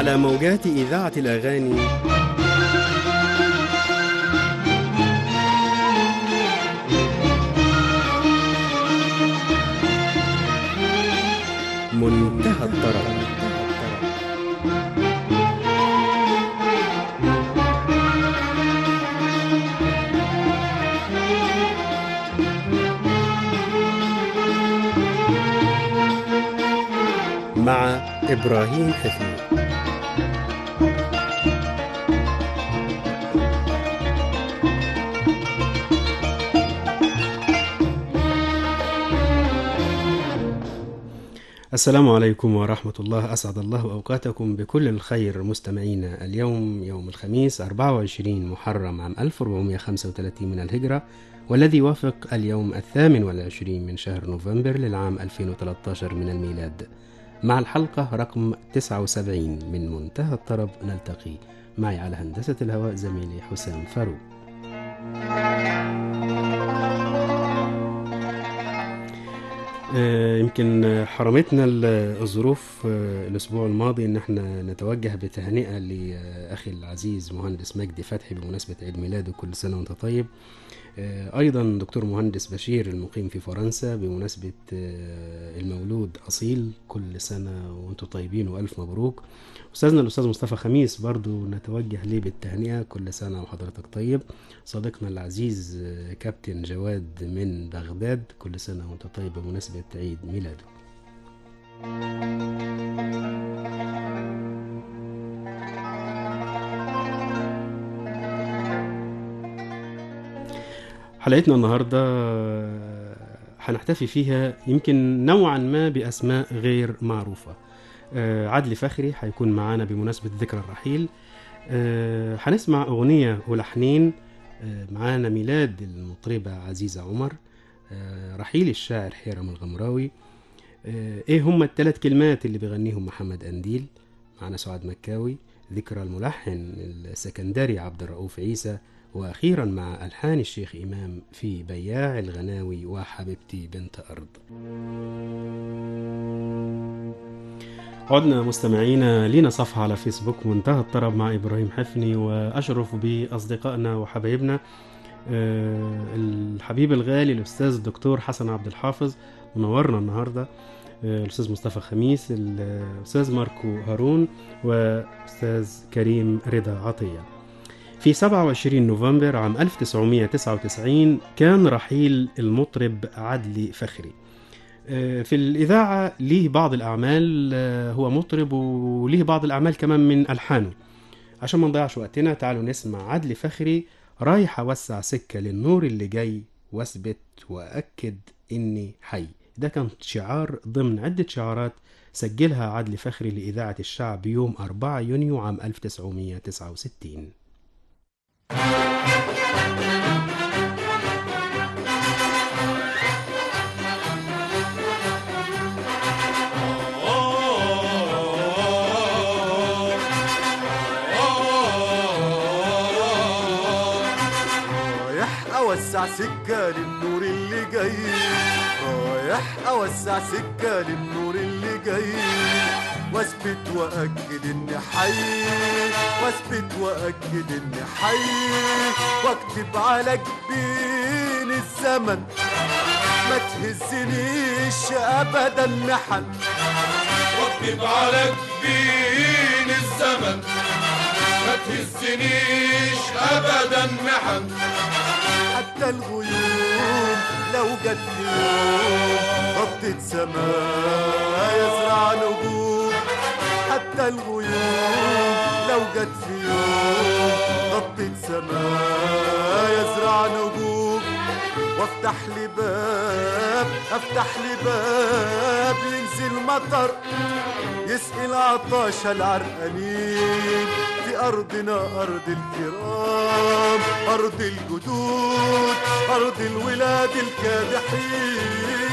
على موجات إذاعة الأغاني منتهى الطرب مع إبراهيم حفيظ السلام عليكم ورحمة الله أسعد الله أوقاتكم بكل الخير مستمعينا اليوم يوم الخميس 24 محرم عام 1435 من الهجرة والذي يوافق اليوم الثامن والعشرين من شهر نوفمبر للعام 2013 من الميلاد مع الحلقة رقم 79 من منتهى الطرب نلتقي معي على هندسة الهواء زميلي حسام فاروق آه، يمكن حرمتنا الظروف آه، الأسبوع الماضي إن احنا نتوجه بتهنئة لأخي العزيز مهندس مجدي فتحي بمناسبة عيد ميلاده كل سنة وأنت طيب آه، أيضا دكتور مهندس بشير المقيم في فرنسا بمناسبة آه، المولود أصيل كل سنة وأنتم طيبين وألف مبروك أستاذنا الأستاذ مصطفى خميس برضو نتوجه ليه بالتهنئة كل سنة وحضرتك طيب صديقنا العزيز آه، كابتن جواد من بغداد كل سنة وأنت طيب بمناسبة عيد ميلاده حلقتنا النهاردة آه، هنحتفي فيها يمكن نوعا ما بأسماء غير معروفة آه، عدلي فخري هيكون معانا بمناسبة ذكرى الرحيل آه، هنسمع أغنية ولحنين آه، معانا ميلاد المطربة عزيزة عمر آه، رحيل الشاعر حيرم الغمراوي آه، ايه هما الثلاث كلمات اللي بيغنيهم محمد أنديل معانا سعاد مكاوي ذكرى الملحن السكندري عبد الرؤوف عيسى وأخيرا مع ألحان الشيخ إمام في بياع الغناوي وحبيبتي بنت أرض عدنا مستمعينا لينا صفحة على فيسبوك منتهى الطرب مع إبراهيم حفني وأشرف بأصدقائنا وحبايبنا آه، الحبيب الغالي الأستاذ الدكتور حسن عبد الحافظ منورنا النهاردة آه، الأستاذ مصطفى خميس الأستاذ ماركو هارون وأستاذ كريم رضا عطية في 27 نوفمبر عام 1999 كان رحيل المطرب عدلي فخري آه، في الإذاعة ليه بعض الأعمال آه، هو مطرب وليه بعض الأعمال كمان من ألحانه عشان ما نضيعش وقتنا تعالوا نسمع عدلي فخري رايح أوسع سكة للنور اللي جاي واثبت وأكد إني حي ده كان شعار ضمن عدة شعارات سجلها عدلي فخري لإذاعة الشعب يوم 4 يونيو عام 1969 رايح اوسع سكة للنور اللي جاي رايح اوسع سكة للنور اللي جاي واثبت واكد اني حي واثبت واكد اني حي واكتب على جبين الزمن ما تهزنيش ابدا محن واكتب على جبين الزمن ما تهزنيش ابدا محن حتى الغيوم لو جت في يوم غطت سماء يزرع نجوم حتى الغيوم لو جت في يوم غطت سماء يزرع نجوم وافتح لي باب افتح لي باب ينزل مطر يسقي العطاش العرقانين في أرضنا أرض الكرام أرض الجدود أرض الولاد الكادحين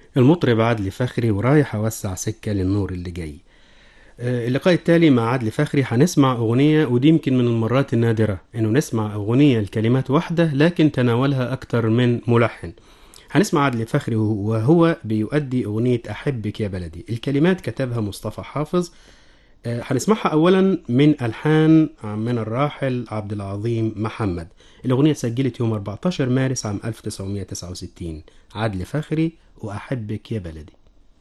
المطرب عدلي فخري ورايح أوسع سكة للنور اللي جاي آه، اللقاء التالي مع عدلي فخري هنسمع أغنية ودي يمكن من المرات النادرة إنه نسمع أغنية الكلمات واحدة لكن تناولها أكتر من ملحن هنسمع عدلي فخري وهو بيؤدي أغنية أحبك يا بلدي الكلمات كتبها مصطفى حافظ آه، هنسمعها أولا من ألحان من الراحل عبد العظيم محمد الأغنية سجلت يوم 14 مارس عام 1969 عدلي فخري وأحبك يا بلدي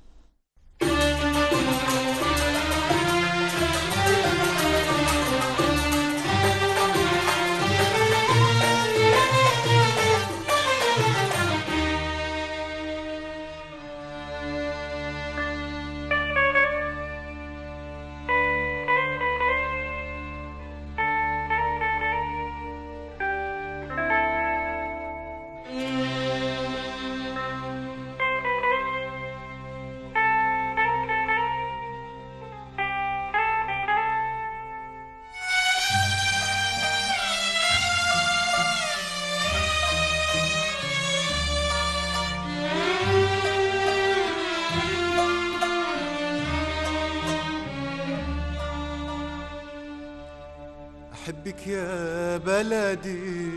أحبك يا بلدي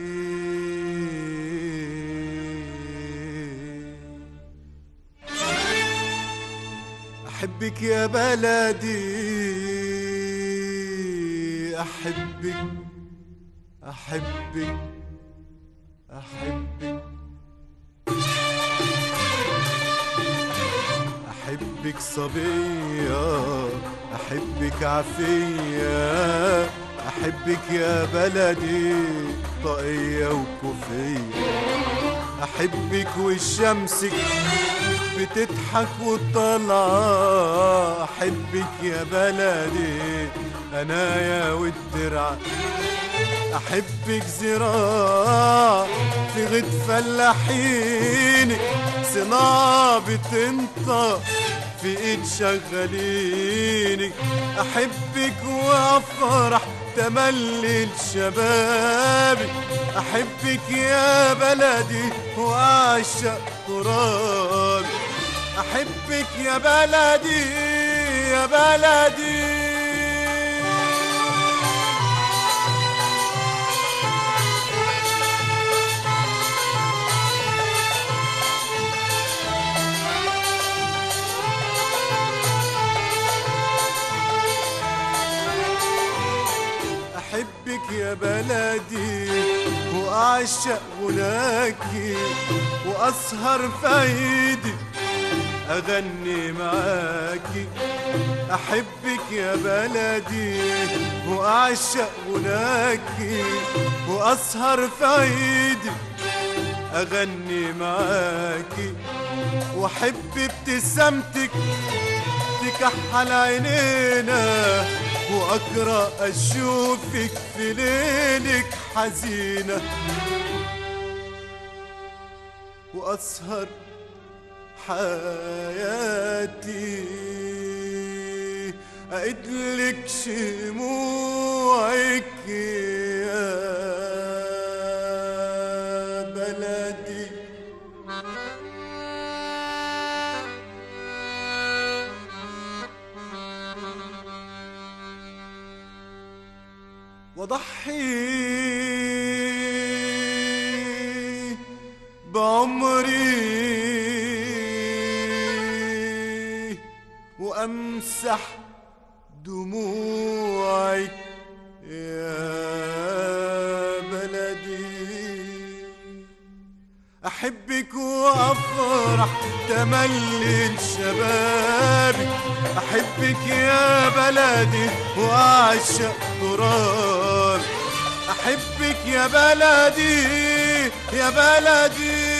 أحبك يا بلدي أحبك أحبك أحبك أحبك صبية أحبك عفية أحبك يا بلدي طاقية وكوفية أحبك والشمسك بتضحك وطلع أحبك يا بلدي أنايا والدرع أحبك زراع في غد فلاحينك صناعة بتنطق في ايد شغالينك أحبك وأفرح تملي لشبابي أحبك يا بلدي وأعشق ترابي أحبك يا بلدي يا بلدي أحبك يا بلدي وأعشق غناكي وأسهر في عيدي أغني معاكي أحبك يا بلدي وأعشق غناكي وأسهر في عيدي أغني معاكي وأحب ابتسامتك تكحل عينينا وأقرأ أشوفك في ليلك حزينة وأسهر حياتي أدلك شموعك يا بلدي وضحي بعمري وامسح دموعك يا بلدي احبك وافرح تملي شبابي احبك يا بلدي واعشق ترابي احبك يا بلدي يا بلدي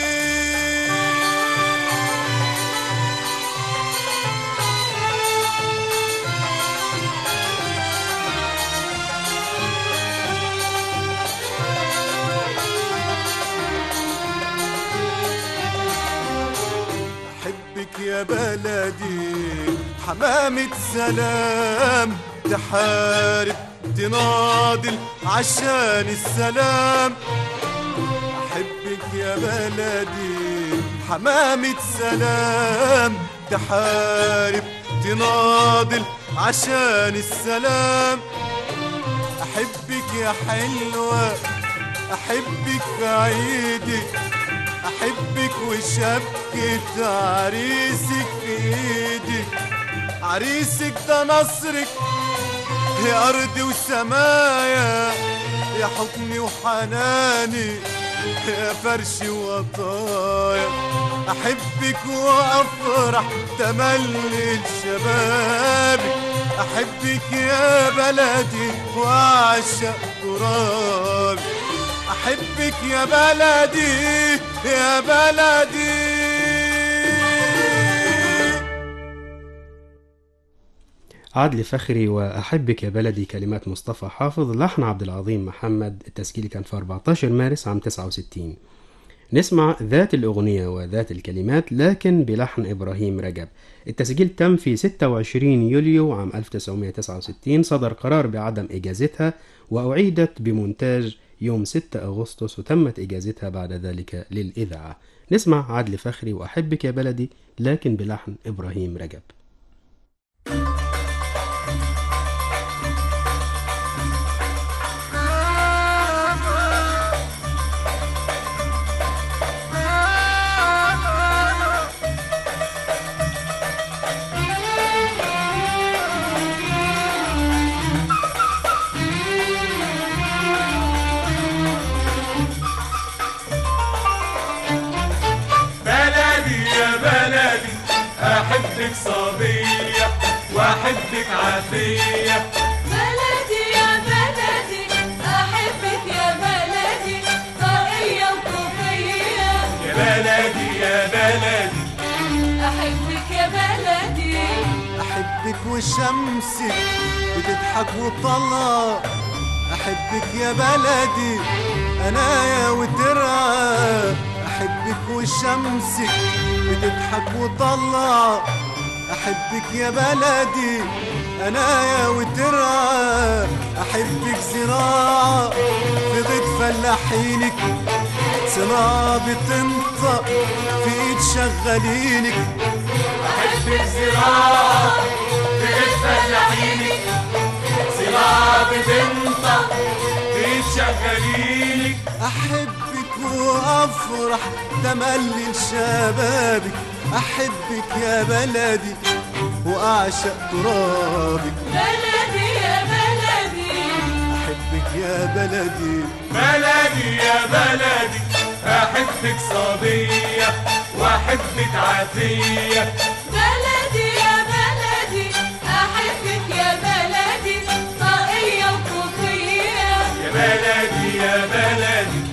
أحبك يا بلدي حمامة سلام تحارب تناضل عشان السلام أحبك يا بلدي حمامة سلام تحارب تناضل عشان السلام أحبك يا حلوة أحبك في عيدك أحبك وشبكة عريسك في إيدك عريسك ده نصرك يا أرض وسمايا يا حضني وحناني يا فرشي وطايا أحبك وأفرح تملي شبابي أحبك يا بلدي وأعشق ترابي أحبك يا بلدي يا بلدي عدلي فخري وأحبك يا بلدي كلمات مصطفى حافظ لحن عبد العظيم محمد التسجيل كان في 14 مارس عام 69 نسمع ذات الأغنية وذات الكلمات لكن بلحن إبراهيم رجب التسجيل تم في 26 يوليو عام 1969 صدر قرار بعدم إجازتها وأعيدت بمونتاج يوم 6 أغسطس وتمت إجازتها بعد ذلك للإذاعة نسمع عدلي فخري وأحبك يا بلدي لكن بلحن إبراهيم رجب بلدي يا بلدي احبك صبية واحبك عافية بلدي يا بلدي أحبك يا بلدي طاقية وكوفية يا بلدي يا بلدي أحبك يا بلدي أحبك وشمسك بتضحك وطلع أحبك يا بلدي أنا يا وترعى أحبك وشمسك بتضحك وطلع أحبك يا بلدي أنا يا وترعى أحبك زراعة في ضد فلاحينك صناعة بتنطق في ايد شغالينك احبك زراعة بيت فلاحينك زراعة بتنطق بيت شغالينك احبك وافرح تملي لشبابك احبك يا بلدي واعشق ترابك بلدي يا بلدي احبك يا بلدي بلدي يا بلدي احبك صبية واحبك عافية بلدي يا بلدي أحبك يا بلدي طاقية وكوفية يا بلدي يا بلدي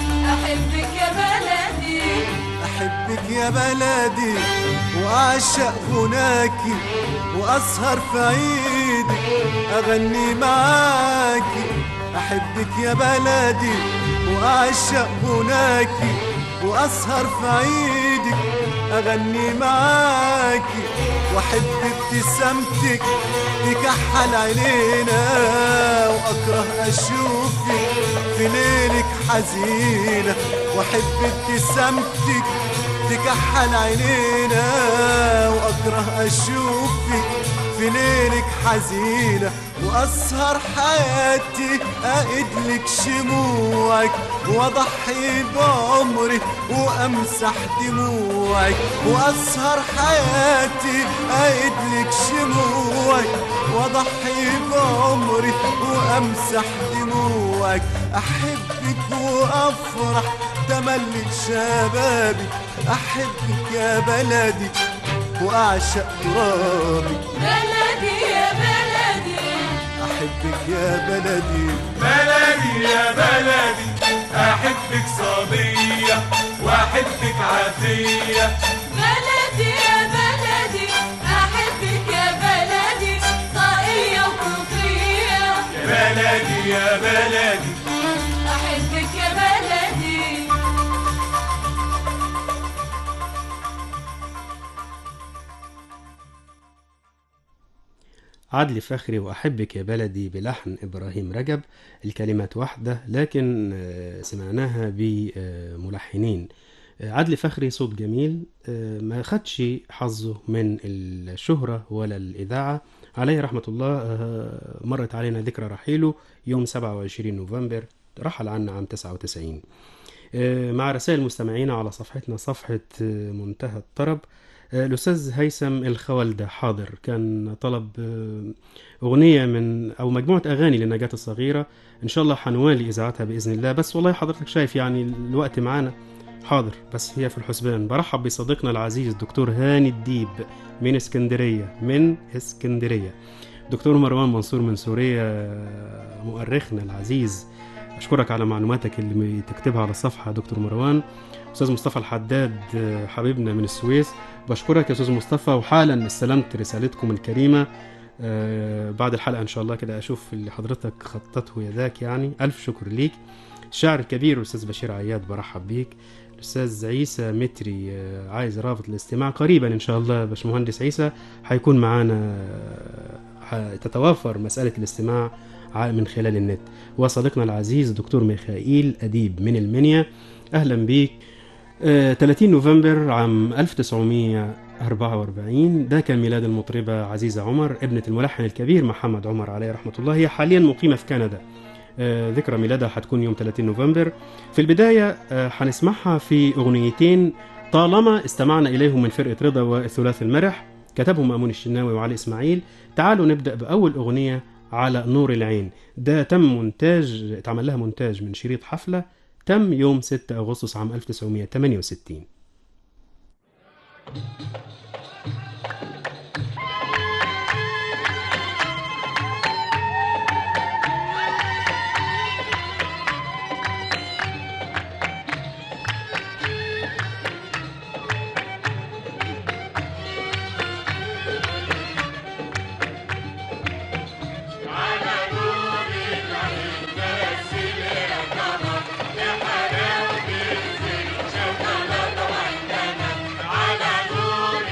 أحبك يا بلدي احبك يا بلدي واعشق هناكي واسهر في عيدك اغني معاكي احبك يا بلدي واعشق هناكي واسهر في عيدك اغني معاكي واحب ابتسامتك تكحل علينا واكره اشوفك في ليلك حزينه واحب ابتسامتك تكحل عينينا واكره اشوفك في ليلك حزينة واسهر حياتي اقدلك شموعك واضحي بعمري وامسح دموعك واسهر حياتي اقدلك شموعك واضحي بعمري وامسح دموعك احبك وافرح تملي شبابي احبك يا بلدي واعشق ترابي بلدي يا بلدي احبك يا بلدي بلدي يا بلدي احبك صبية واحبك عافية بلدي يا بلدي أحبك يا بلدي طاقية وكوفية يا بلدي يا بلدي أحبك يا بلدي عدلي فخري وأحبك يا بلدي بلحن إبراهيم رجب الكلمات واحدة لكن آه، سمعناها بملحنين آه، عدلي فخري صوت جميل آه، ما خدش حظه من الشهرة ولا الإذاعة عليه رحمة الله آه، مرت علينا ذكرى رحيله يوم 27 نوفمبر رحل عنا عام 99 آه، مع رسائل مستمعينا على صفحتنا صفحة آه، منتهى الطرب آه، الأستاذ هيثم الخولدة حاضر كان طلب آه، أغنية من أو مجموعة أغاني للنجاة الصغيرة إن شاء الله حنوالي إذاعتها بإذن الله بس والله حضرتك شايف يعني الوقت معانا حاضر بس هي في الحسبان برحب بصديقنا العزيز دكتور هاني الديب من اسكندرية من اسكندرية دكتور مروان منصور من سوريا آه، مؤرخنا العزيز أشكرك على معلوماتك اللي تكتبها على الصفحة دكتور مروان أستاذ مصطفى الحداد آه، حبيبنا من السويس بشكرك يا أستاذ مصطفى وحالا استلمت رسالتكم الكريمة آه، بعد الحلقة إن شاء الله كده أشوف اللي حضرتك خطته يداك يعني ألف شكر ليك الشاعر الكبير الأستاذ بشير عياد برحب بيك الأستاذ عيسى متري آه، عايز رابط الاستماع قريبا إن شاء الله باشمهندس عيسى هيكون معانا آه، تتوافر مسألة الاستماع ع- من خلال النت وصديقنا العزيز دكتور ميخائيل أديب من المنيا أهلا بيك آه، 30 نوفمبر عام 1944 ده كان ميلاد المطربة عزيزة عمر ابنة الملحن الكبير محمد عمر عليه رحمة الله هي حاليا مقيمة في كندا آه، ذكرى ميلادها هتكون يوم 30 نوفمبر في البداية آه، هنسمعها في أغنيتين طالما استمعنا إليهم من فرقة رضا والثلاث المرح كتبهم مأمون الشناوي وعلي إسماعيل تعالوا نبدأ بأول أغنية على نور العين ده تم مونتاج اتعمل لها مونتاج من شريط حفلة تم يوم 6 أغسطس عام 1968 على نور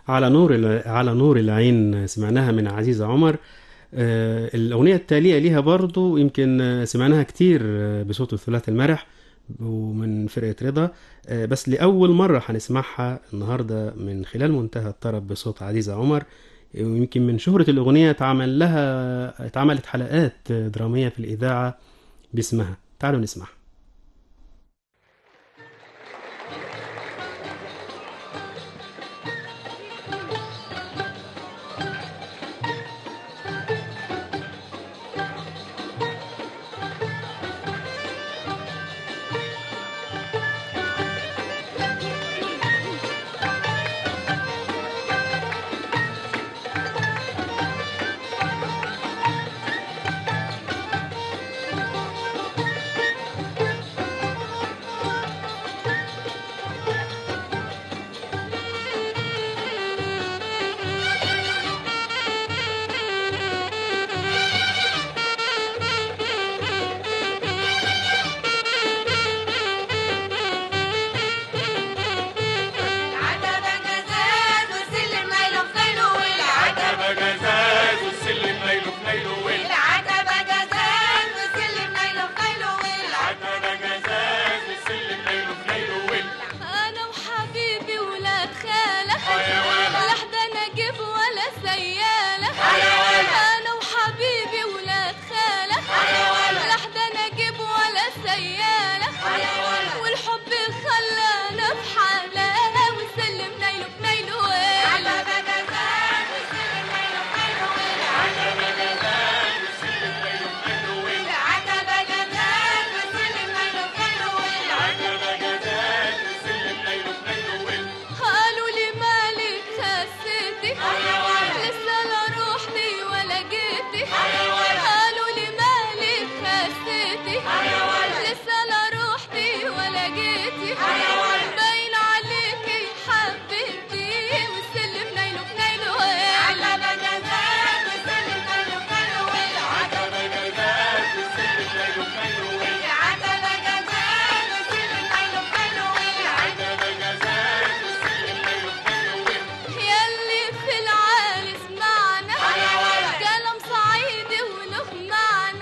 على نور الع- على نور العين سمعناها من عزيزة عمر آه، الأغنية التالية ليها برضو يمكن آه، سمعناها كتير آه، بصوت الثلاثي المرح ومن فرقة رضا آه، بس لأول مرة هنسمعها النهاردة من خلال منتهى الطرب بصوت عزيزة عمر ويمكن من شهرة الأغنية اتعمل لها اتعملت حلقات درامية في الإذاعة باسمها تعالوا نسمعها عتبة جزاز والسلم نايله في نايله والعتبة عتبة جزاز والسلم نايله في نايله ويل العتبة جزاز والسلم نايله في نايله والعتبة عتبة جزاز والسلم نايله في نايله ويل انا وحبيبي ولاد خاله آه يا ولد. لا حدا نجيب ولا سياله آه يا ولد. انا وحبيبي ولاد خاله يا ولد. لا حدا نجيب ولا سياله والحب خلانا في حاله والسلم نايله في نايله عتبة جزاز والسلم نايله في نايله عتبة جزاز والسلم نايله في نايله ويل العتبة جزاز والسلم نايله في نايله عتبة جزاز والسلم نايله في نايله ويل قالوا لي مالك خسيتي لسه لا روحتي ولا جيتي قالوا لي مالك خسيتي لسه لا روحتي ولا جيتي باين عليكي حبيبتي والسلم نايله في نايله عتبة جزاز والسلم نايله في نايله عتبة جزاز والسلم نايله في نايله ويل عتبة جزاز والسلم نايله في نايله عتبة جزاز والسلم نايله في نايله ويل ياللي في العالي سمعنا كلام صعيدي وله معنى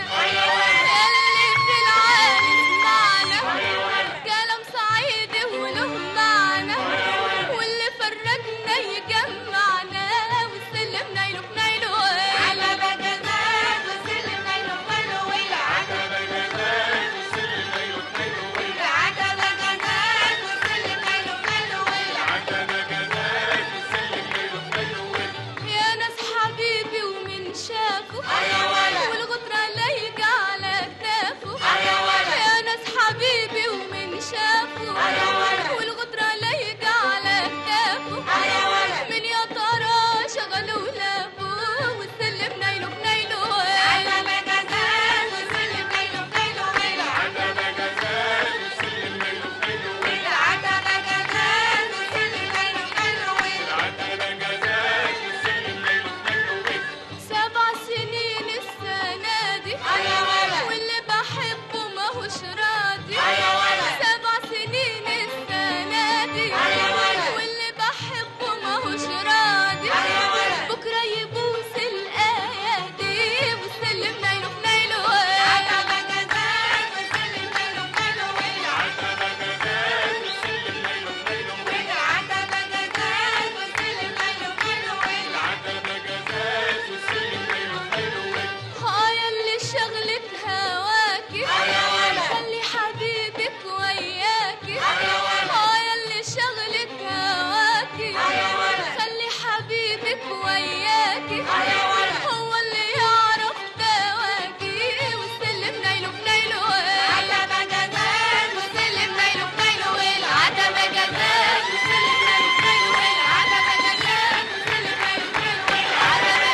ياللي في العالي سمعنا كلام صعيدي وله معنى واللي فرقنا يجمعنا والسلم نايله في نايله عتبة جزاز والسلم نايله في نايله عتبة جزاز والسلم نايله في نايله ويل عتبة جزاز والسلم نايله في نايله عتبة جزاز والسلم نايله في نايله ويل يا ناس حبيبي ومن شافه والغدرة لايقة على كتافه يا ناس حبيبي ومن شافه والغدرة لايقة على كتافه من يا ترى شغله ولافه والسلم نايله في نايله عتبة جزاز والسلم نايله في نايله عتبة جزاز والسلم نايله في نايله ويل عتبة جزاز والسلم نايله في نايله عتبة جزاز والسلم نايله في نايله ويل سبع سنين السنة دي واللي بحبه ماهوش راضي سبع سنين السنة دي واللي بحبه ماهوش راضي بكرة يبوس الأيادي والسلم نايله في نايله عتبة جزاز والسلم نايله في نايله عتبة جزاز والسلم نايله في نايله ويل عتبة جزاز والسلم نايله في نايله عتبة جزاز والسلم نايله في نايله ويل هاي اللي شغلك هواكي خلي حبيبك وياكي هاي اللي شغلك هواكي خلي حبيبك وياكي هو اللي يعرف دواكي والسلم نايله في نايله عتبة جزاز والسلم نايله في نايله عتبة جزاز والسلم نايله في نايله عتبة جزاز والسلم نايله في نايله عتبة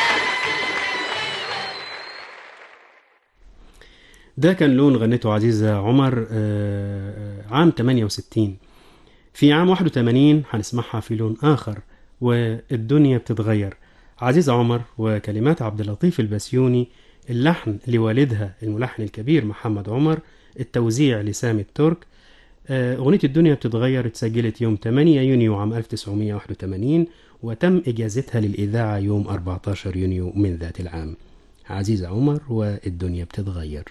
جزاز ده كان لون غنته عزيزة عمر آه، عام 68 في عام 81 هنسمعها في لون آخر والدنيا بتتغير عزيزة عمر وكلمات عبد اللطيف البسيوني اللحن لوالدها الملحن الكبير محمد عمر التوزيع لسامي الترك آه، أغنية الدنيا بتتغير اتسجلت يوم 8 يونيو عام 1981 وتم إجازتها للإذاعة يوم 14 يونيو من ذات العام عزيزة عمر والدنيا بتتغير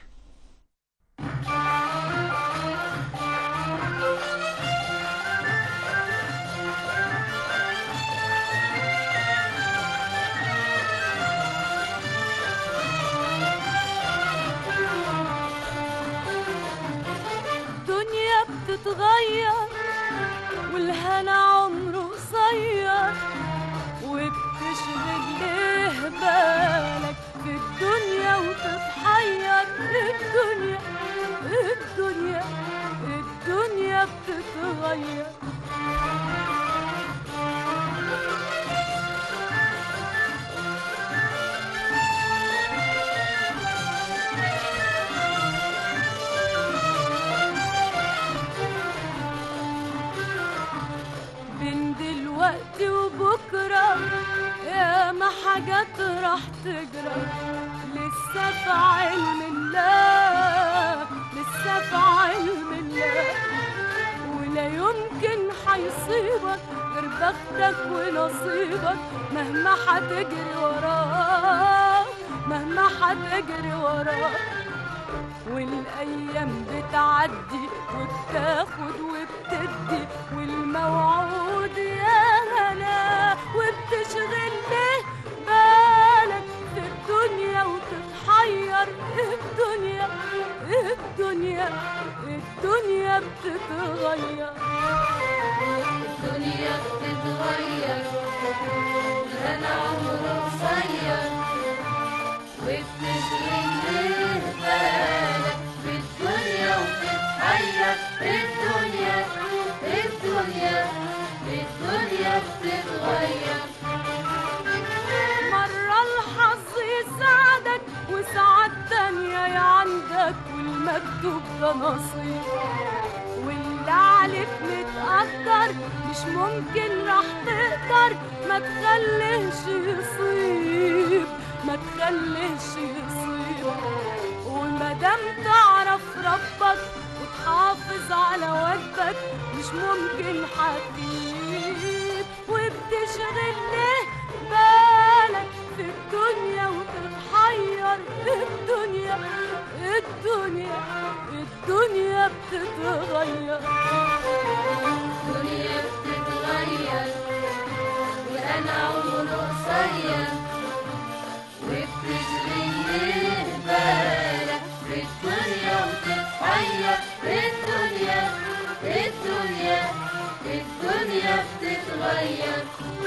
الدنيا بتتغير والهنا عمره قصير وبتشغل ليه بالك في الدنيا وتتحير الدنيا الدنيا الدنيا بتتغير بين دلوقتي وبكرة يا ما حاجات راح تجرى لسه في علم الله لسه في علم الله ولا يمكن حيصيبك غير بختك ونصيبك مهما حتجري وراه مهما حتجري وراه والايام بتعدي وبتاخد وبتدي والموعود يا هلا وبتشغل ليه بالك في الدنيا وتتحير الدنيا الدنيا الدنيا بتتغير الدنيا بتتغير انا عمره قصير وبتشغل ليه بالك في الدنيا وتتحير الدنيا الدنيا الدنيا بتتغير مرة الحظ يساعدك وساعات تانية عندك والمكتوب ده نصيب واللي عليك متقدر مش ممكن راح تقدر ما تخليهش يصيب ما تخليهش يصيب ومادام تعرف ربك وتحافظ على واجبك مش ممكن هتغيب وبتشغل ليه بالك في الدنيا وتتحير الدنيا الدنيا الدنيا بتتغير الدنيا بتتغير وانا عمره قصير وبتشغل ليه بالك في الدنيا وتتحير الدنيا الدنيا الدنيا بتتغير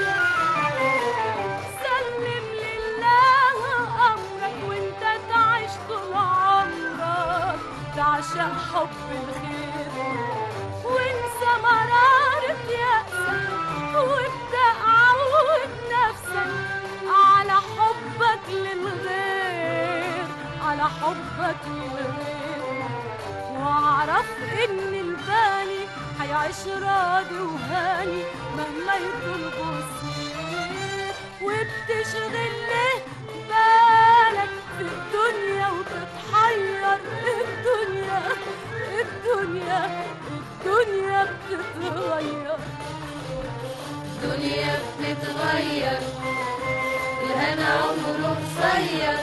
سلم لله امرك وانت تعيش طول عمرك تعشق حب الخير وانسى مرارة يأسك وابدأ عود نفسك على حبك للغير على حبك للغير واعرف ان الباني هيعيش راضي وهاني مهما يطول بصير وبتشغل ليه بالك في الدنيا وتتحير الدنيا الدنيا الدنيا بتتغير الدنيا بتتغير الهنا عمره قصير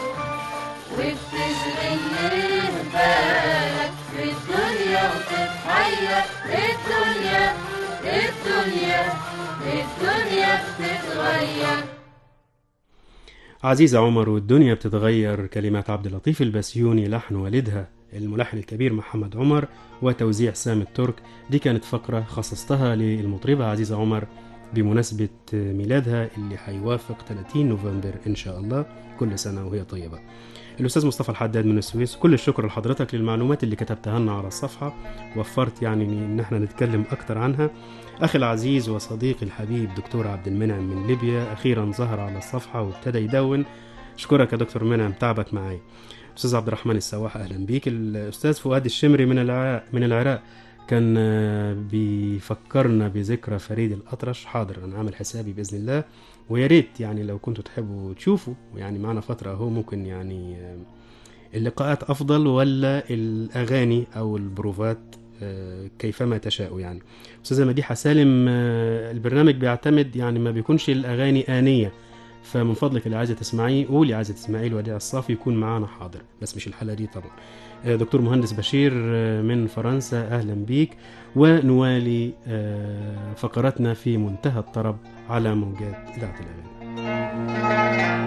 وبتشغل ليه بالك في الدنيا وتتحير الدنيا الدنيا الدنيا بتتغير عزيزة عمر والدنيا بتتغير كلمات عبد اللطيف البسيوني لحن والدها الملحن الكبير محمد عمر وتوزيع سام الترك دي كانت فقرة خصصتها للمطربة عزيزة عمر بمناسبة ميلادها اللي هيوافق 30 نوفمبر إن شاء الله كل سنة وهي طيبة الأستاذ مصطفى الحداد من السويس كل الشكر لحضرتك للمعلومات اللي كتبتها لنا على الصفحة وفرت يعني إن احنا نتكلم أكتر عنها أخي العزيز وصديقي الحبيب دكتور عبد المنعم من ليبيا أخيرا ظهر على الصفحة وابتدى يدون أشكرك يا دكتور منعم تعبك معايا أستاذ عبد الرحمن السواح أهلا بيك الأستاذ فؤاد الشمري من العراق من العراق كان آه، بيفكرنا بذكرى فريد الأطرش حاضر أنا عامل حسابي بإذن الله ويا ريت يعني لو كنتوا تحبوا تشوفوا يعني معنا فترة أهو ممكن يعني آه، اللقاءات أفضل ولا الأغاني أو البروفات آه، كيفما تشاء يعني أستاذة مديحة سالم آه، البرنامج بيعتمد يعني ما بيكونش الأغاني آنية فمن فضلك اللي عايزة تسمعيه قولي عايزة تسمعيه الوديع الصافي يكون معانا حاضر بس مش الحلقة دي طبعا آه، دكتور مهندس بشير آه، من فرنسا أهلا بيك ونوالي آه، فقراتنا في منتهى الطرب على موجات إذاعة الأغاني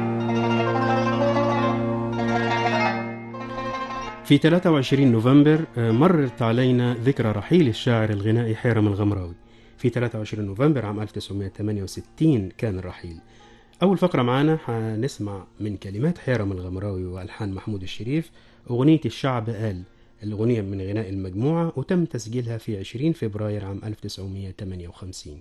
في 23 نوفمبر آه، مرت علينا ذكرى رحيل الشاعر الغنائي حيرم الغمراوي في 23 نوفمبر عام 1968 كان الرحيل أول فقرة معانا هنسمع من كلمات حيرم الغمراوي وألحان محمود الشريف أغنية الشعب قال الأغنية من غناء المجموعة وتم تسجيلها في 20 فبراير عام 1958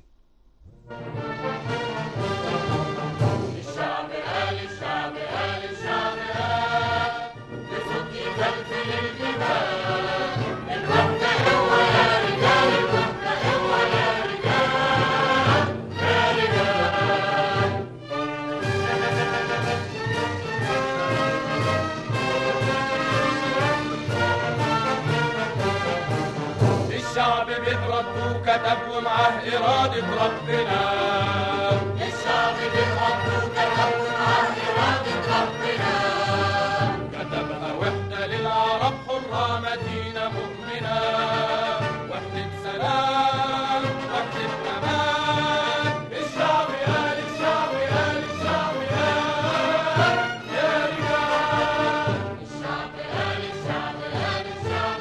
الشعب بيترد وكتب ومعاه إرادة ربنا الشعب بيترد وكتب ومعاه إرادة ربنا كتبها وحدة للعرب حرة مدينة مؤمنة وحدة سلام وحدة أمان الشعب قال الشعب قال الشعب قال يا رجال الشعب قال الشعب قال الشعب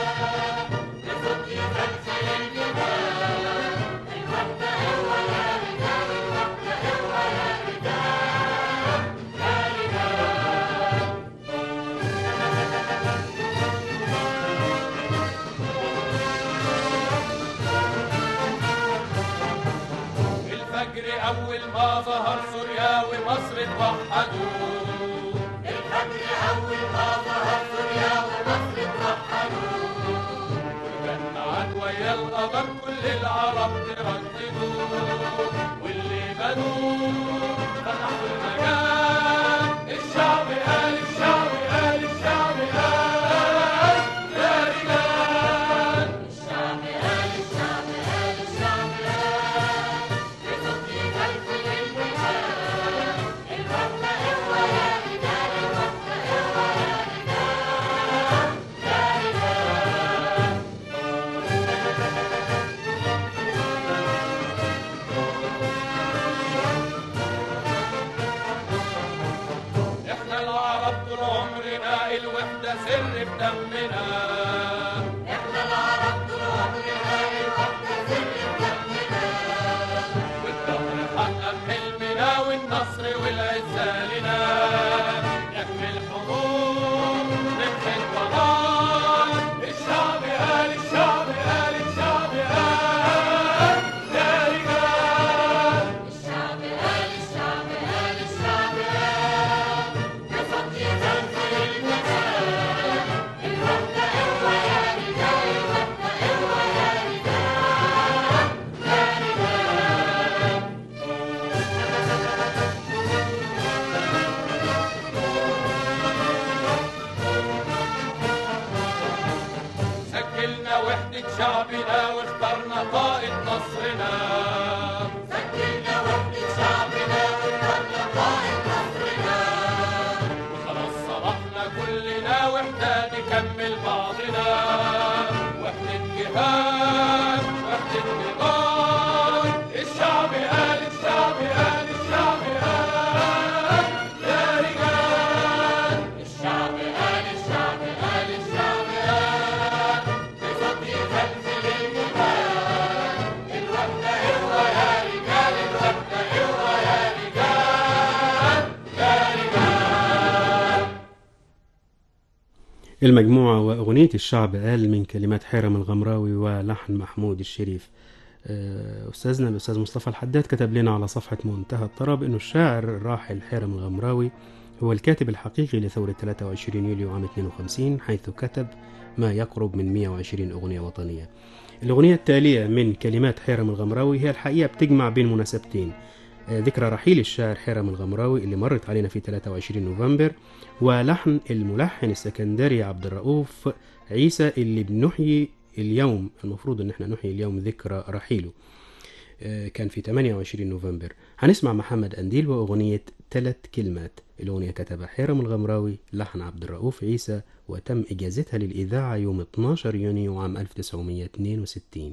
قال الفجر أول ما ظهر سوريا ومصر اتوحدوا الفجر أول ما ظهر سوريا ومصر اتوحدوا وكان معاد ويا القدر كل العرب ترددوا واللي بنوا فتحوا المجال الشعب قال الشعب قال الشعب قال يا رجال الشعب قال الشعب قال الشعب قال بصوت خلف الانتشار الوقت هو يا رجال الوقت هو يا رجال يا رجال احنا العرب طول عمرنا الوحدة سر في دمنا احنا العرب طول عمرنا الوحدة سر في دمنا والدهر حقق حلمنا والنصر والعزة لنا نحمي الحروب نمحي الضلال الشعب قال الشعب قال الشعب قال يا رجال الشعب قال الشعب قال الشعب قال بصوت يزلزل المكان الوحدة قوة يا رجال الوحدة قوة يا رجال يا رجال سجلنا وحدة شعبنا واخترنا قائد نصرنا سجلنا وحدة شعبنا واخترنا قائد نصرنا خلاص صلحنا كلنا وحدة نكمل بعضنا وحدة جهاد وحدة نضال الشعب قال الشعب قال الشعب قال يا رجال الشعب قال الشعب قال الشعب قال بصوت يزلزل الجبال الوحدة هو يا رجال الوحدة هو يا رجال يا رجال المجموعة وأغنية الشعب قال من كلمات حيرم الغمراوي ولحن محمود الشريف آه، أستاذنا الأستاذ مصطفى الحداد كتب لنا على صفحة منتهى الطرب أنه الشاعر الراحل حيرم الغمراوي هو الكاتب الحقيقي لثورة 23 يوليو عام 52 حيث كتب ما يقرب من 120 أغنية وطنية الأغنية التالية من كلمات حيرم الغمراوي هي الحقيقة بتجمع بين مناسبتين آه، ذكرى رحيل الشاعر حيرم الغمراوي اللي مرت علينا في 23 نوفمبر ولحن الملحن السكندري عبد الرؤوف عيسى اللي بنحيي اليوم المفروض ان احنا نحيي اليوم ذكرى رحيله آه، كان في 28 نوفمبر هنسمع محمد أنديل وأغنية ثلاث كلمات الأغنية كتبها حيرم الغمراوي لحن عبد الرؤوف عيسى وتم إجازتها للإذاعة يوم 12 يونيو عام 1962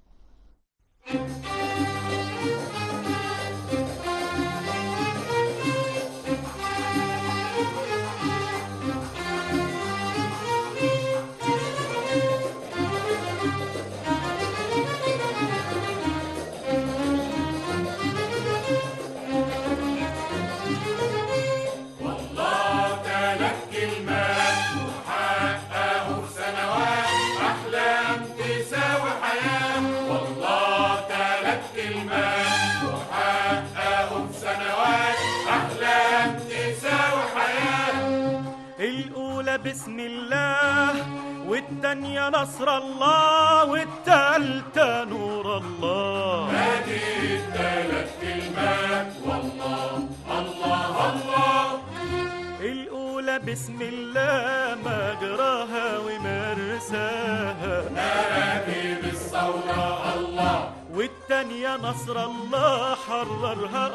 والله تلات كلمات وحققوا في سنوات أحلام تساوي حياة والله تلات كلمات وحققوا في سنوات أحلام تساوي حياة الأولى بسم الله والتانية نصر الله والتالتة نور الله هذه التلات كلمات والله الله الله الأولى بسم الله مجراها ومرساها نادي بالثورة الله والتانية نصر الله حررها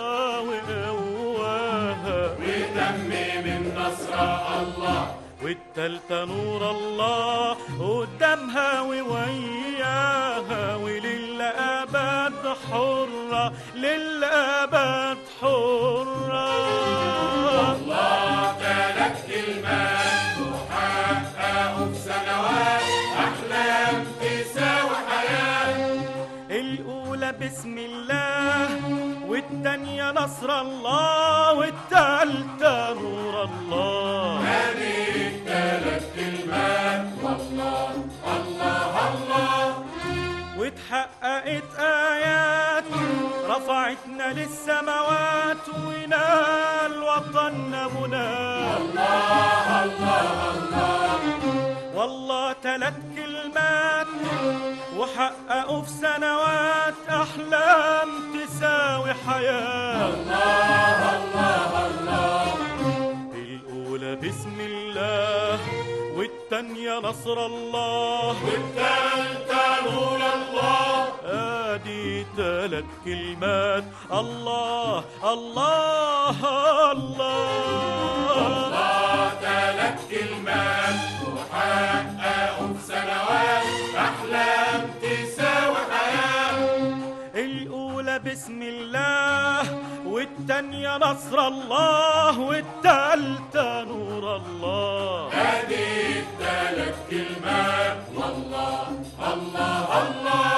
وقواها وتمم النصر الله والتالتة نور الله قدامها ووياها وللأبد حرة للأبد حرة الله تلات كلمات وحققوا في سنوات أحلام تساوي حياة الأولى بسم الله والتانية نصر الله والتالتة نور الله هذه التلات كلمات والله الله الله واتحققت آيات رفعتنا للسماوات ونال وطننا منى الله الله الله والله تلات كلمات وحققوا في سنوات أحلام تساوي حياة الله الله الله الأولى بسم الله والتانية نصر الله والتالتة نور الله ادي تلات كلمات الله الله الله الله تلات كلمات وحققوا في سنوات أحلام تساوي حياة الأولى بسم الله والتانية نصر الله والتالتة نور الله هذه التلات كلمات والله الله الله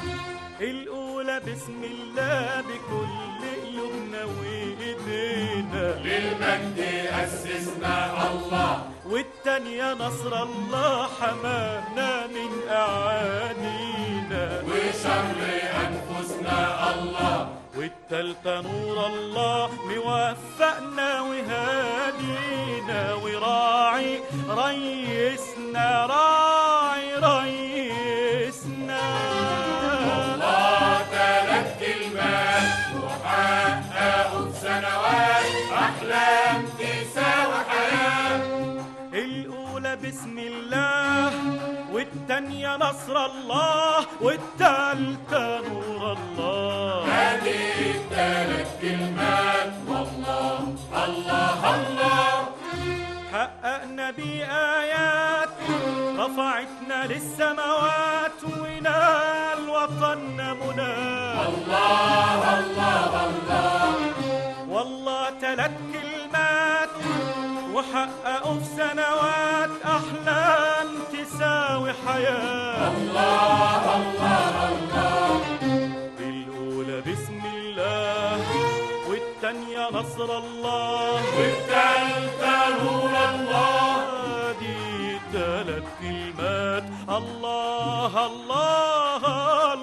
الأولى بسم الله بكل قلوبنا وإيدينا للمجد أسسنا الله والتانية نصر الله حمانا من أعادينا وشر أنفسنا الله والتالتة نور الله موفقنا وهادينا وراعي ريسنا راعي ريسنا الله تلات كلمات وحققوا في سنوات أحلام تساوي حياة الأولى بسم الله والتانية نصر الله والتالتة نور الله هذه التلات كلمات والله الله الله حققنا بآيات رفعتنا للسماوات ونال وطننا منى الله الله الله والله تلات كلمات وحققوا في سنوات أحلام تساوي حياة الله الله الله الأولى بسم الله والتانية نصر الله والتالتة نور الله هذه تلات كلمات الله الله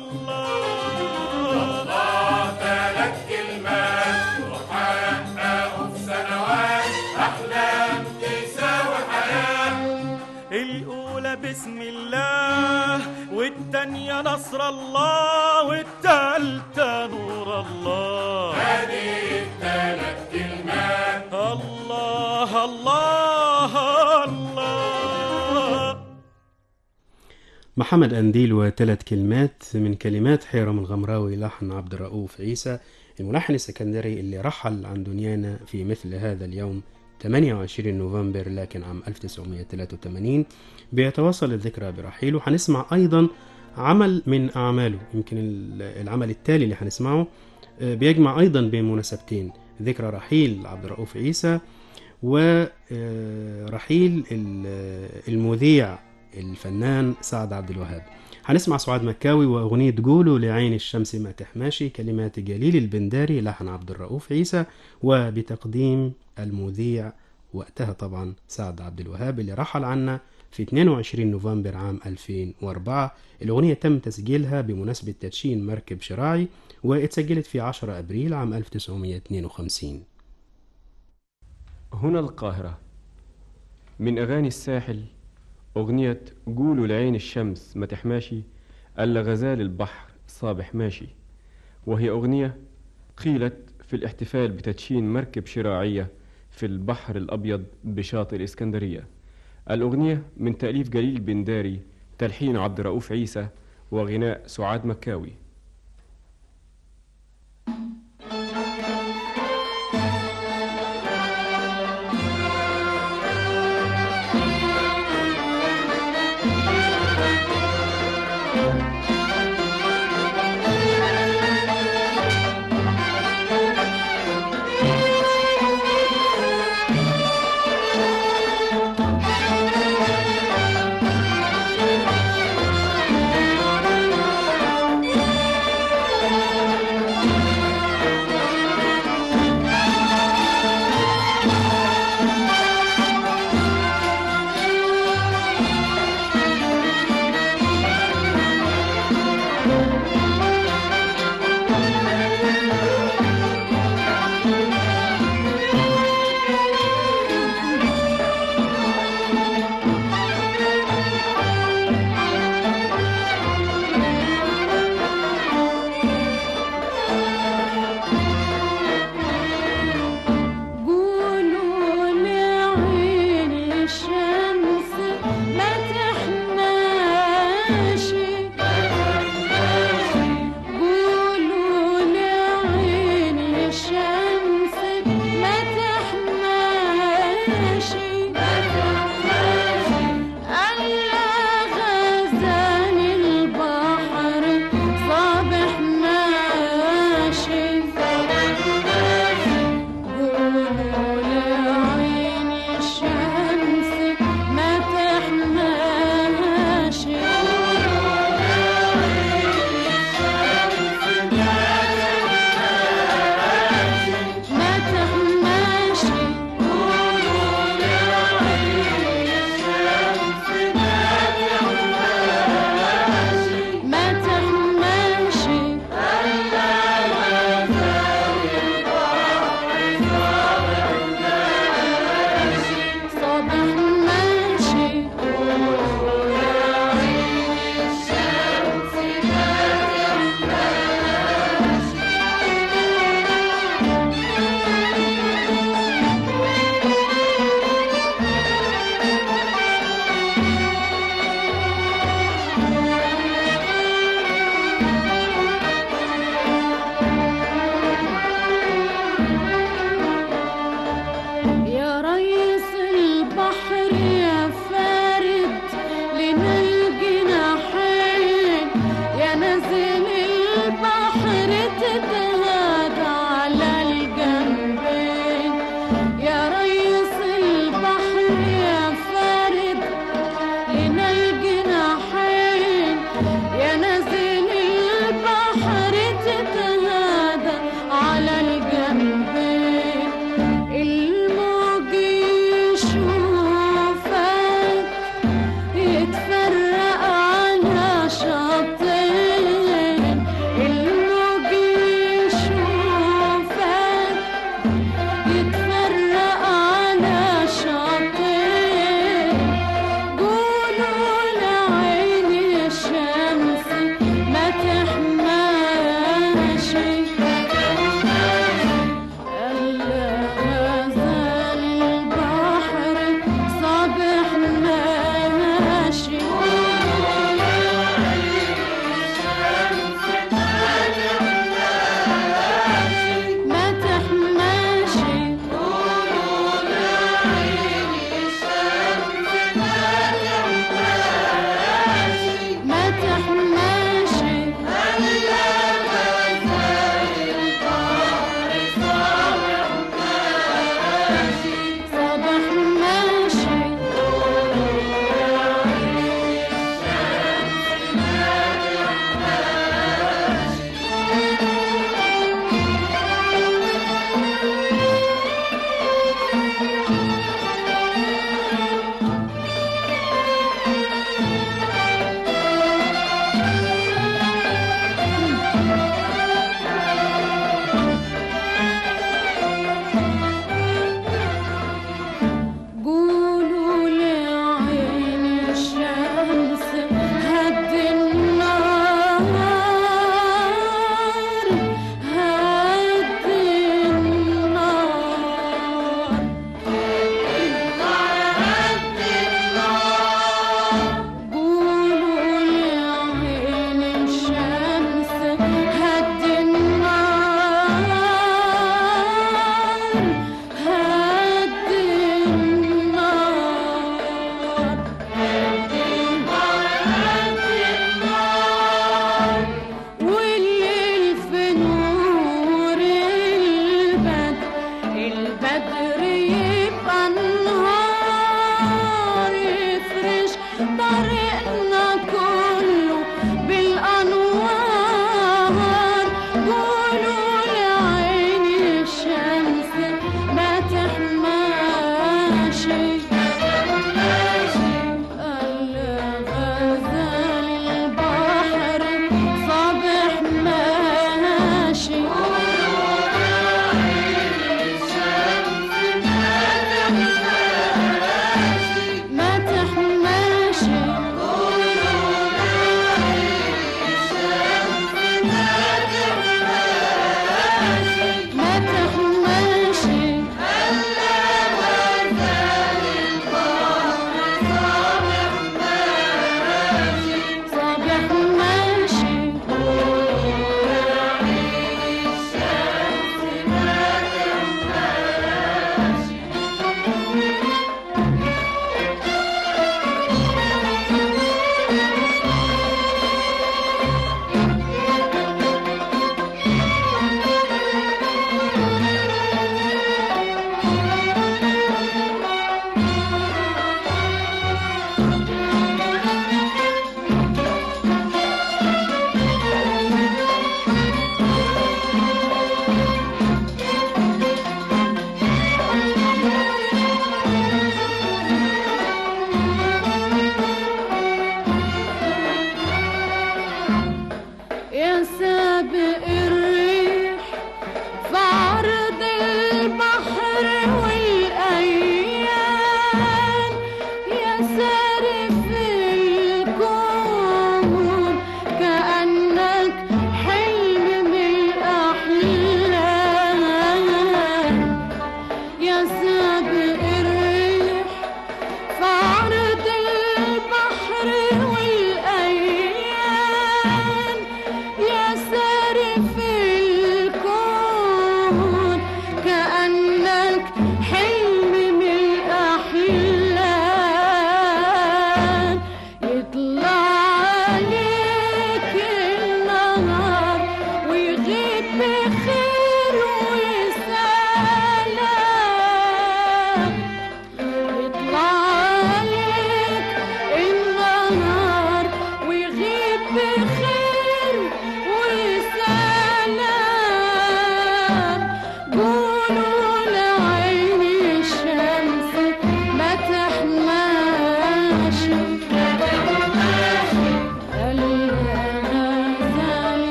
الله الله تلات كلمات وحققوا في سنوات أحلام تساوي حياة الأولى بسم الله والتانية نصر الله والتالتة نور الله هذه التلات كلمات الله الله الله محمد أنديل وثلاث كلمات من كلمات حيرم الغمراوي لحن عبد الرؤوف عيسى الملحن السكندري اللي رحل عن دنيانا في مثل هذا اليوم 28 نوفمبر لكن عام 1983 بيتواصل الذكرى برحيله هنسمع أيضا عمل من أعماله يمكن ال- العمل التالي اللي هنسمعه آه، بيجمع أيضا بين مناسبتين ذكرى رحيل عبد الرؤوف عيسى ورحيل المذيع الفنان سعد عبد الوهاب هنسمع سعاد مكاوي وأغنية قولوا لعين الشمس ما تحماشي كلمات جليل البنداري لحن عبد الرؤوف عيسى وبتقديم المذيع وقتها طبعا سعد عبد الوهاب اللي رحل عنا في 22 نوفمبر عام 2004 الأغنية تم تسجيلها بمناسبة تدشين مركب شراعي واتسجلت في 10 أبريل عام 1952 هنا القاهرة من أغاني الساحل أغنية قولوا لعين الشمس ما تحماشي ألا غزال البحر صابح ماشي وهي أغنية قيلت في الاحتفال بتدشين مركب شراعية في البحر الأبيض بشاطئ الإسكندرية الأغنية من تأليف جليل بنداري تلحين عبد الرؤوف عيسى وغناء سعاد مكاوي Thank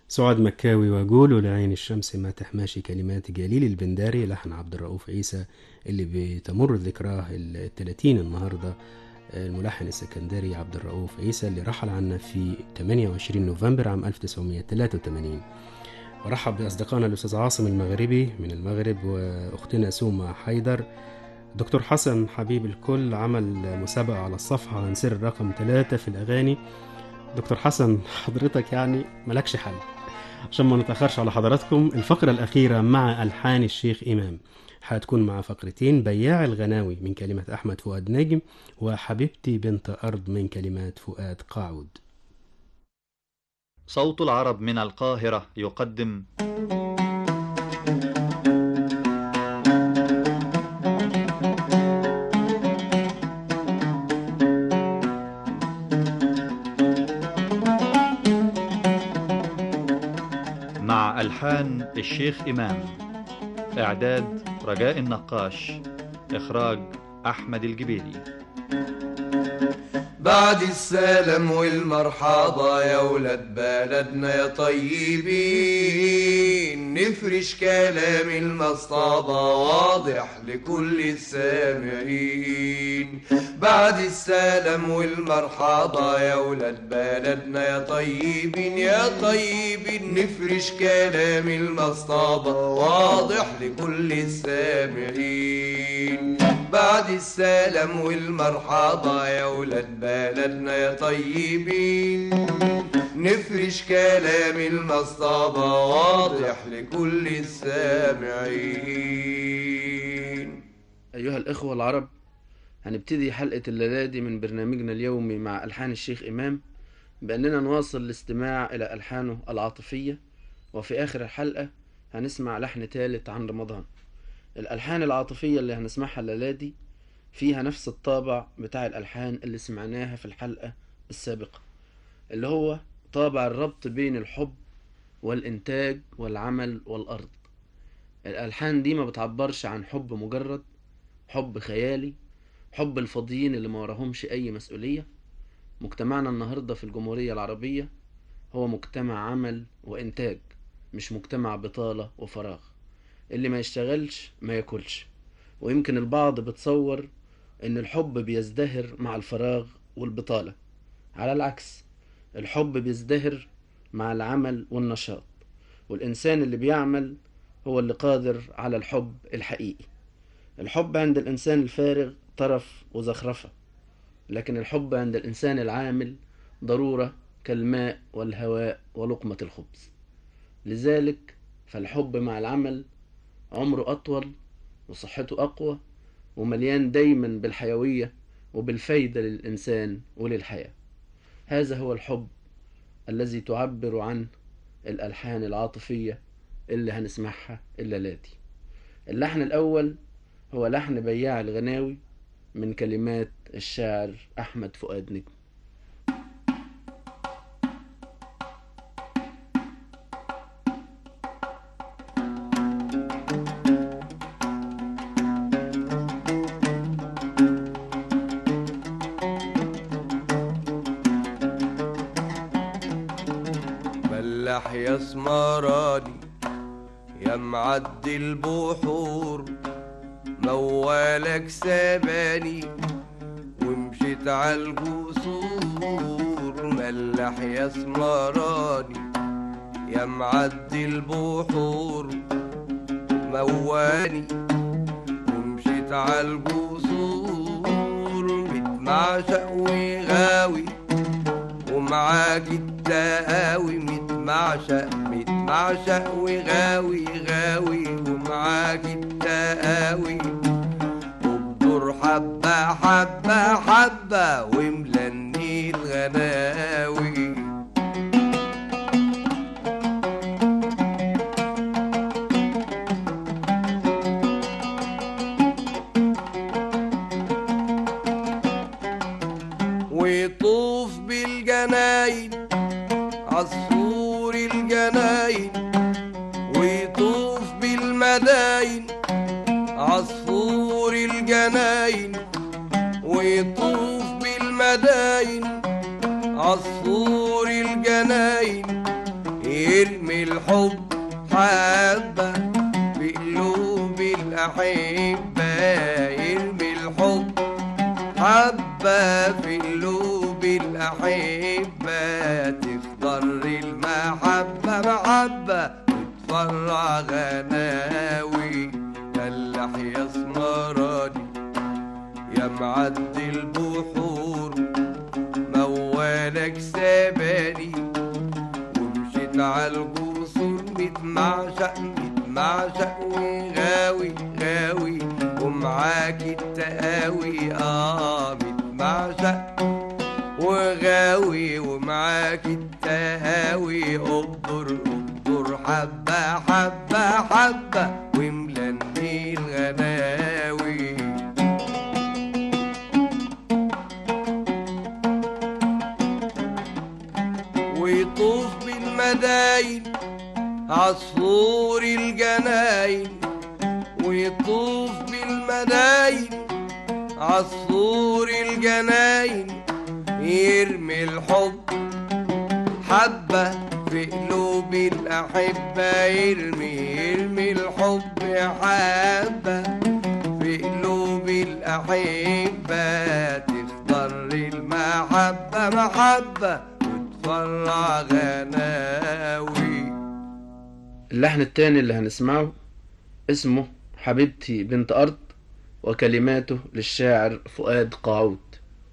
سعاد مكاوي وجول لعين الشمس ما تحماشي كلمات جليل البنداري لحن عبد الرؤوف عيسى اللي بتمر ذكراه الثلاثين النهاردة الملحن السكندري عبد الرؤوف عيسى اللي رحل عنا في 28 نوفمبر عام 1983 ورحب بأصدقائنا الأستاذ عاصم المغربي من المغرب وأختنا سوما حيدر دكتور حسن حبيب الكل عمل مسابقة على الصفحة عن سر رقم ثلاثة في الأغاني دكتور حسن حضرتك يعني ملكش حل عشان ما نتأخرش على حضراتكم الفقرة الأخيرة مع ألحان الشيخ إمام هتكون مع فقرتين بياع الغناوي من كلمة أحمد فؤاد نجم وحبيبتي بنت أرض من كلمات فؤاد قاعود صوت العرب من القاهرة يقدم مع ألحان الشيخ إمام إعداد رجاء النقاش إخراج أحمد الجبيلي بعد السلام والمرحبا يا ولاد بلدنا يا طيبين نفرش كلام المصطبة واضح لكل السامعين بعد السلام والمرحبا يا ولاد بلدنا يا طيبين يا طيبين نفرش كلام المصطبة واضح لكل السامعين بعد السلام والمرحبا يا ولاد بلدنا يا طيبين نفرش كلام المصطبة واضح لكل السامعين أيها الإخوة العرب هنبتدي حلقة الليلة دي من برنامجنا اليومي مع ألحان الشيخ إمام بأننا نواصل الاستماع إلى ألحانه العاطفية وفي آخر الحلقة هنسمع لحن ثالث عن رمضان الألحان العاطفية اللي هنسمعها الليلة دي فيها نفس الطابع بتاع الألحان اللي سمعناها في الحلقة السابقة اللي هو طابع الربط بين الحب والإنتاج والعمل والأرض الألحان دي ما بتعبرش عن حب مجرد حب خيالي حب الفاضيين اللي ما وراهمش أي مسؤولية مجتمعنا النهاردة في الجمهورية العربية هو مجتمع عمل وإنتاج مش مجتمع بطالة وفراغ اللي ما يشتغلش ما ياكلش ويمكن البعض بتصور ان الحب بيزدهر مع الفراغ والبطالة على العكس الحب بيزدهر مع العمل والنشاط والإنسان اللي بيعمل هو اللي قادر على الحب الحقيقي الحب عند الإنسان الفارغ طرف وزخرفة لكن الحب عند الإنسان العامل ضرورة كالماء والهواء ولقمة الخبز لذلك فالحب مع العمل عمره أطول وصحته أقوى ومليان دايما بالحيوية وبالفايدة للإنسان وللحياة هذا هو الحب الذي تعبر عنه الألحان العاطفية اللي هنسمعها الليلة دي اللحن الأول هو لحن بياع الغناوي من كلمات الشاعر أحمد فؤاد نجم ملح يا سمراني يا معدي البحور موالك سباني ومشيت عالجسور ملح يا سمراني يا معدي البحور مواني ومشيت عالجسور متمعشق وغاوي ومعاك التقاوي متمعشق متمعشق وغاوي غاوي ومعاك التقاوي وبدور حبة حبة حبة وملني الغناوي ويطوف بالجناين عصفور الجناين ويطوف بالمداين عصفور الجناين ويطوف بالمداين عصفور الجناين يرمي الحب حبة في قلوب الأحبة يرمي الحب حبة في قلوب الأحبة تخضر المحبة محبة وتفرع غناوي فلاح يا اسمراني يا معدي البحور موالك ساباني ومشيت على الجسور متمعشق متمعشق وغاوي غاوي ومعاك التقاوي اه متمعشق وغاوي ومعاك التهاوي ابدر ابدر حبة حبة حبة وملني الغناوي ويطوف بالمداين عصفور الجناين ويطوف بالمداين عصفور الجناين يرمي الحب حبة في قلوب الأحبة يرمي يرمي الحب حبة في قلوب الأحبة تخضر المحبة محبة وتفرع غناوي اللحن التاني اللي هنسمعه اسمه حبيبتي بنت أرض وكلماته للشاعر فؤاد قاعود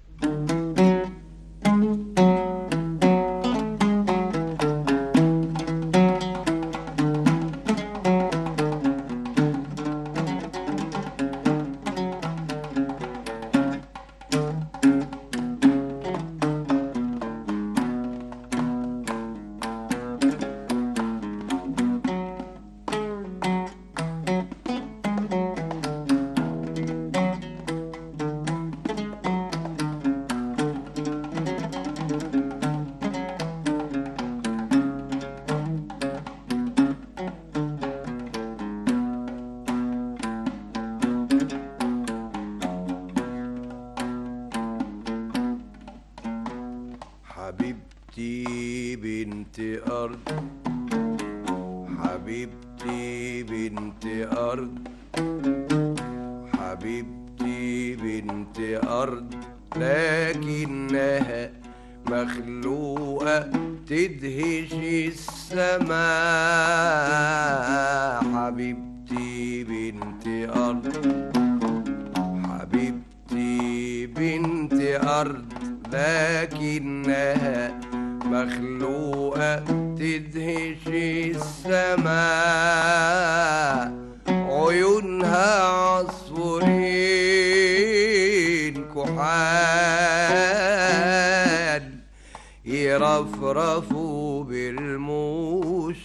حبيبتي بنت أرض حبيبتي بنت أرض حبيبتي بنت أرض لكنها مخلوقة تدهش السماء حبيبتي بنت أرض حبيبتي بنت أرض لكنها مخلوقة تدهش السماء عيونها عصفورين كحال يرفرفوا بالموش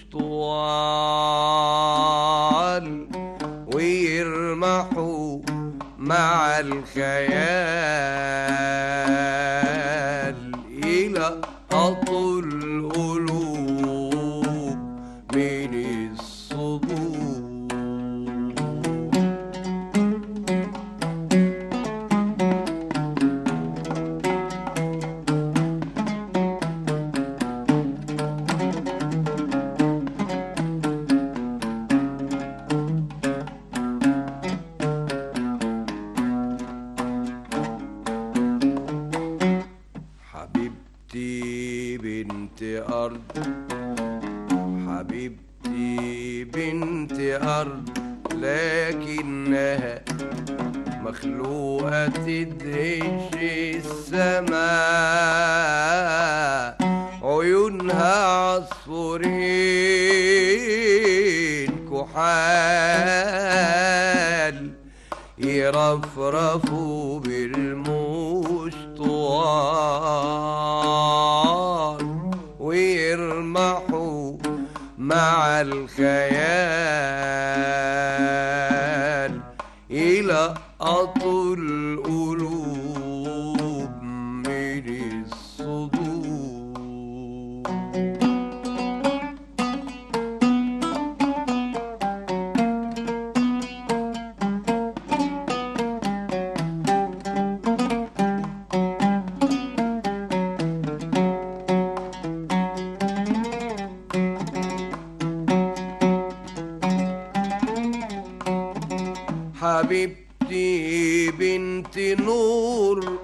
طوال ويرمحوا مع الخيال إلى أطل القلوب من الصدور حبيبتي بنت أرض حبيبتي بنت أرض لكنها مخلوقة تدهش السماء عيونها عصفورين كحال يرفرفوا بالموش طوال ويرمحوا مع الخيال إلى أطل القلوب من الصدور حبيبتي بنت نور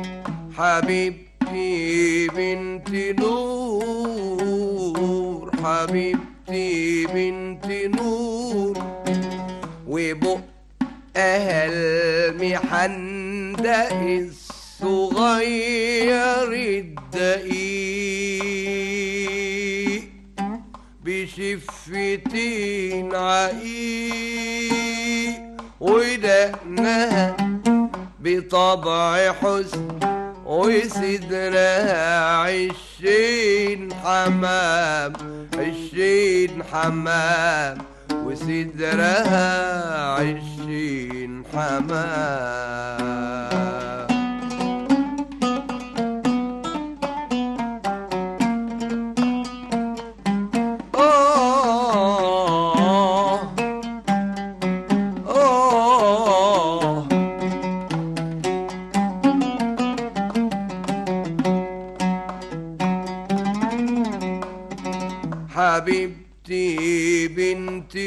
حبيبتي بنت نور حبيبتي بنت نور وبقها المحندق الصغير الدقيق بشفتين عقيق ودقنها بطبع حسن وصدرها عشين حمام عشين حمام وصدرها عشين حمام آه آه حبيبتي بنت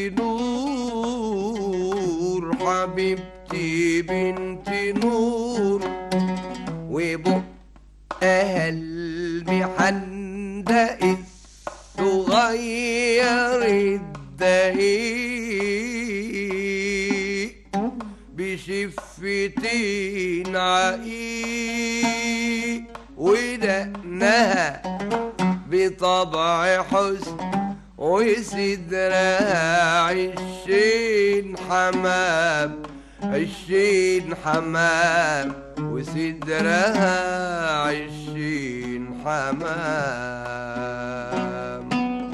نور حبيبتي بنت نور وبقها المحندق الصغير الدقيق بشفتين عقيق ودقنها بطبع حسن وصدرها عشين حمام عشين حمام وصدرها عشين حمام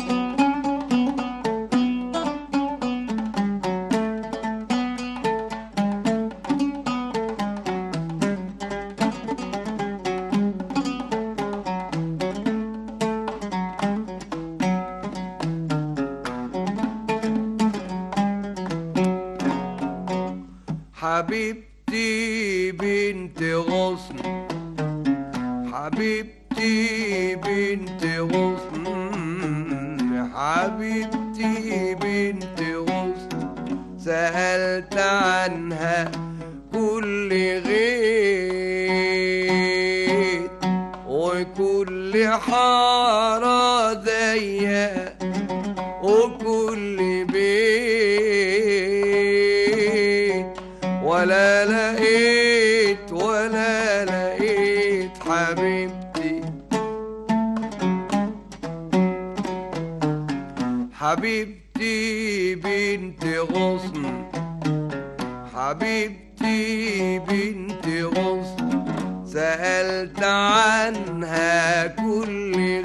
حبيبتي بنت غصن حبيبتي بنت غصن حبيبتي بنت غصن سألت عنها كل غير وكل حارة ضيقة وكل بيت ولا لقيت ولا لقيت حبيبتي حبيبتي بنت غصن حبيبتي بنت غصن سألت عنها كل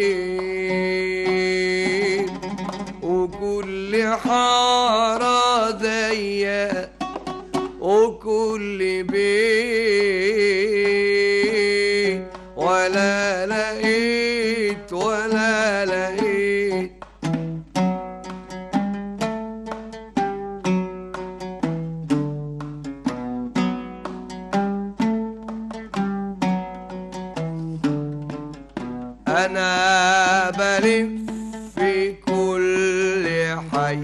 غير وكل حارة ضيقة وكل بيت ولا لقيت ولا لقيت أنا بلف في كل حي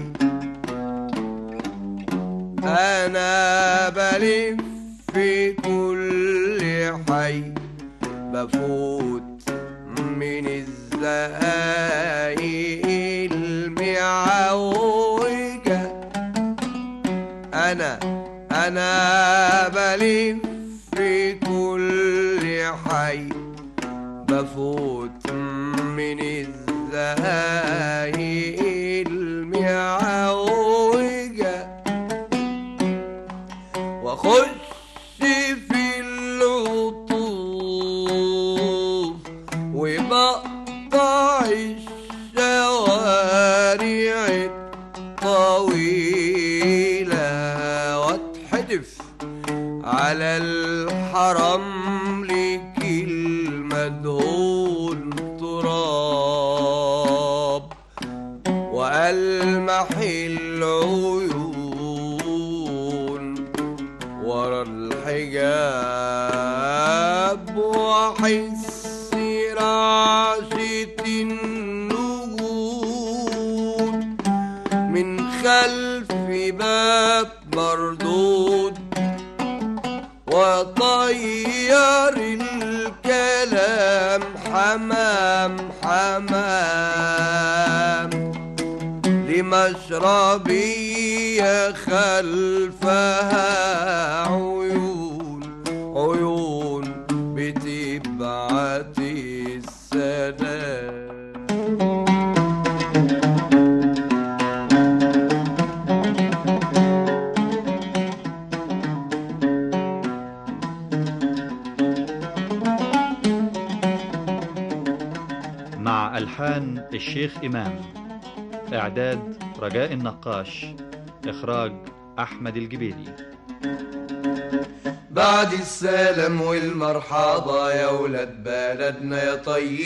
أنا بلف في كل حي بفوت من الزقايق المعوجة أنا أنا بلف في كل حي بفوت من الزقايق المعوجة واخش في العطوف وبقطع الشوارع الطويلة واتحدف على الحرم لك المدهون تراب وألمح العيون ورا الحجاب وأحس رعشة النجوم من خلف باب مردود وطير الكلام حمام حمام لمشربي خلفها عيون عيون بتبعت السلام مع ألحان الشيخ إمام إعداد رجاء النقاش إخراج أحمد الجبيلي بعد السلام والمرحبا يا ولاد بلدنا يا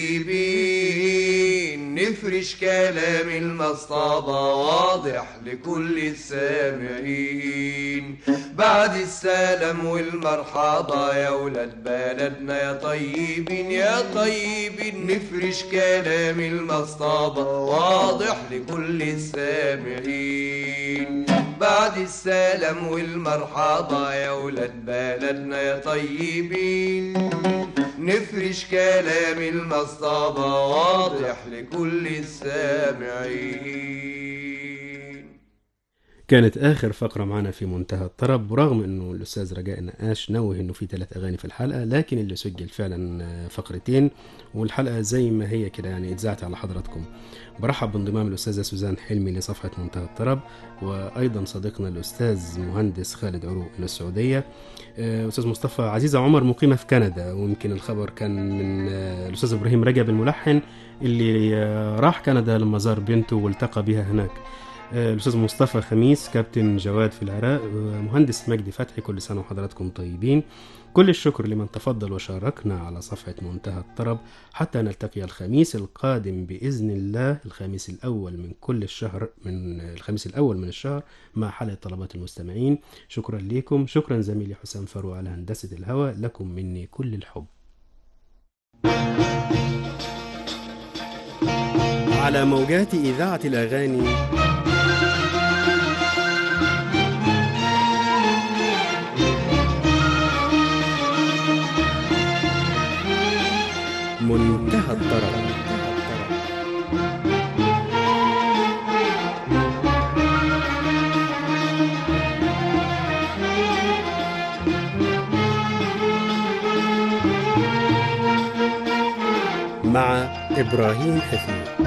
طيبين نفرش كلام المصطبة واضح لكل السامعين بعد السلام والمرحبا يا ولاد بلدنا يا طيبين يا طيبين نفرش كلام المصطبة واضح لكل السامعين بعد السلام والمرحبا يا ولاد بلدنا يا طيبين نفرش كلام المصطبة واضح لكل السامعين كانت آخر فقرة معنا في منتهى الطرب ورغم أنه الأستاذ رجاء النقاش نوه أنه في ثلاث أغاني في الحلقة لكن اللي سجل فعلا فقرتين والحلقة زي ما هي كده يعني اتذاعت على حضراتكم برحب بانضمام الأستاذة سوزان حلمي لصفحة منتهى الطرب وأيضا صديقنا الأستاذ مهندس خالد عروق من السعودية آه، أستاذ مصطفى عزيزة عمر مقيمة في كندا ويمكن الخبر كان من آه، الأستاذ إبراهيم رجب الملحن اللي آه، راح كندا لما زار بنته والتقى بها هناك آه، الأستاذ مصطفى خميس كابتن جواد في العراق آه، مهندس مجدي فتحي كل سنة وحضراتكم طيبين كل الشكر لمن تفضل وشاركنا على صفحة منتهى الطرب حتى نلتقي الخميس القادم بإذن الله الخميس الأول من كل الشهر من الخميس الأول من الشهر مع حلقة طلبات المستمعين شكرا لكم شكرا زميلي حسام فرو على هندسة الهواء لكم مني كل الحب على موجات إذاعة الأغاني منتهى الطرب مع إبراهيم حفيظ